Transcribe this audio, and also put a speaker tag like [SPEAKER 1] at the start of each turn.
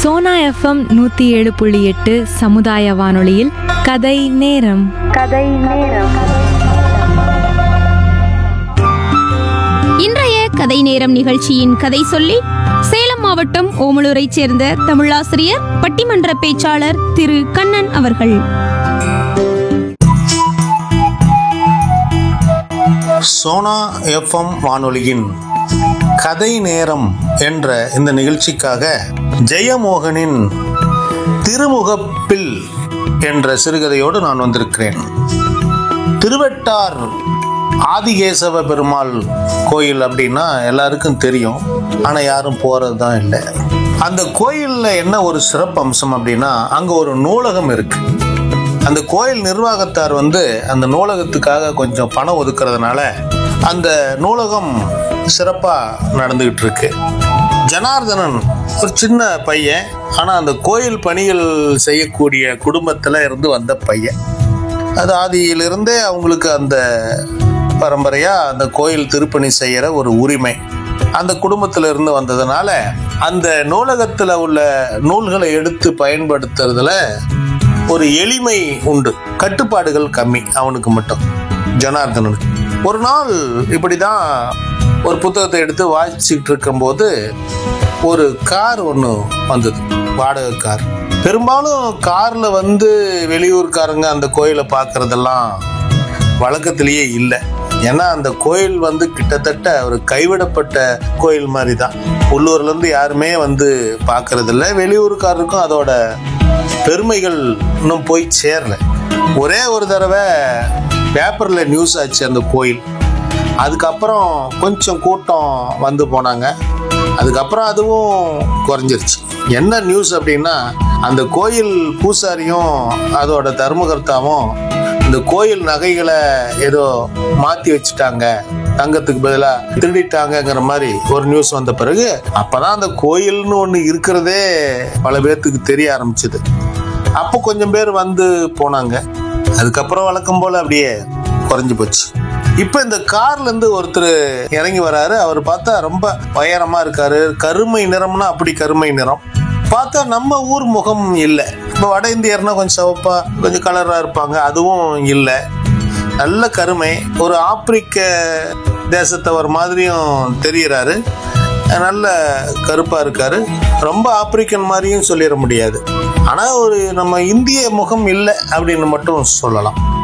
[SPEAKER 1] Sona FM நூற்றி ஏழு புள்ளி எட்டு சமுதாய வானொலியில் கதை நேரம்
[SPEAKER 2] இன்றைய கதை நேரம் நிகழ்ச்சியின் கதை சொல்லி சேலம் மாவட்டம் ஓமலூரைச் சேர்ந்த தமிழாசிரியர் பட்டிமன்ற பேச்சாளர் திரு கண்ணன் அவர்கள்
[SPEAKER 3] சோனா எஃப்எம் வானொலியின் கதை நேரம் என்ற இந்த நிகழ்ச்சிக்காக ஜெயமோகனின் திருமுகப்பில் என்ற சிறுகதையோடு நான் வந்திருக்கிறேன் திருவெட்டார் ஆதிகேசவ பெருமாள் கோயில் அப்படின்னா எல்லாருக்கும் தெரியும் ஆனால் யாரும் போகிறது தான் இல்லை அந்த கோயிலில் என்ன ஒரு சிறப்பு அம்சம் அப்படின்னா அங்கே ஒரு நூலகம் இருக்குது அந்த கோயில் நிர்வாகத்தார் வந்து அந்த நூலகத்துக்காக கொஞ்சம் பணம் ஒதுக்குறதுனால அந்த நூலகம் சிறப்பாக நடந்துகிட்டு இருக்கு ஜனார்தனன் ஒரு சின்ன பையன் ஆனால் அந்த கோயில் பணிகள் செய்யக்கூடிய குடும்பத்தில் இருந்து வந்த பையன் அது ஆதியிலிருந்தே அவங்களுக்கு அந்த பரம்பரையாக அந்த கோயில் திருப்பணி செய்கிற ஒரு உரிமை அந்த குடும்பத்தில் இருந்து வந்ததுனால அந்த நூலகத்தில் உள்ள நூல்களை எடுத்து பயன்படுத்துறதுல ஒரு எளிமை உண்டு கட்டுப்பாடுகள் கம்மி அவனுக்கு மட்டும் ஜனார்தனனுக்கு ஒரு நாள் இப்படி தான் ஒரு புத்தகத்தை எடுத்து வாசிச்சுட்டு இருக்கும்போது ஒரு கார் ஒன்று வந்தது வாடகை கார் பெரும்பாலும் காரில் வந்து வெளியூர்காரங்க அந்த கோயிலை பார்க்கறதெல்லாம் வழக்கத்திலேயே இல்லை ஏன்னா அந்த கோயில் வந்து கிட்டத்தட்ட ஒரு கைவிடப்பட்ட கோயில் மாதிரி தான் உள்ளூர்லேருந்து யாருமே வந்து பார்க்கறதில்ல வெளியூர்காரருக்கும் அதோட பெருமைகள் இன்னும் போய் சேரல ஒரே ஒரு தடவை பேப்பரில் நியூஸ் ஆச்சு அந்த கோயில் அதுக்கப்புறம் கொஞ்சம் கூட்டம் வந்து போனாங்க அதுக்கப்புறம் அதுவும் குறைஞ்சிருச்சு என்ன நியூஸ் அப்படின்னா அந்த கோயில் பூசாரியும் அதோட தர்மகர்த்தாவும் இந்த கோயில் நகைகளை ஏதோ மாற்றி வச்சுட்டாங்க தங்கத்துக்கு பதிலாக திருடிட்டாங்கங்கிற மாதிரி ஒரு நியூஸ் வந்த பிறகு அப்பதான் அந்த கோயில்னு ஒன்று இருக்கிறதே பல பேர்த்துக்கு தெரிய ஆரம்பிச்சது அப்போ கொஞ்சம் பேர் வந்து போனாங்க அதுக்கப்புறம் வழக்கம் போல அப்படியே குறைஞ்சு போச்சு இப்போ இந்த கார்ல இருந்து ஒருத்தர் இறங்கி வராரு அவர் பார்த்தா ரொம்ப உயரமா இருக்காரு கருமை நிறம்னா அப்படி கருமை நிறம் பார்த்தா நம்ம ஊர் முகம் இல்லை இப்போ வட இந்தியர்னா கொஞ்சம் சிவப்பா கொஞ்சம் கலரா இருப்பாங்க அதுவும் இல்லை நல்ல கருமை ஒரு ஆப்பிரிக்க தேசத்தவர் மாதிரியும் தெரிகிறாரு நல்ல கருப்பா இருக்காரு ரொம்ப ஆப்பிரிக்கன் மாதிரியும் சொல்லிட முடியாது ஆனா ஒரு நம்ம இந்திய முகம் இல்லை அப்படின்னு மட்டும் சொல்லலாம்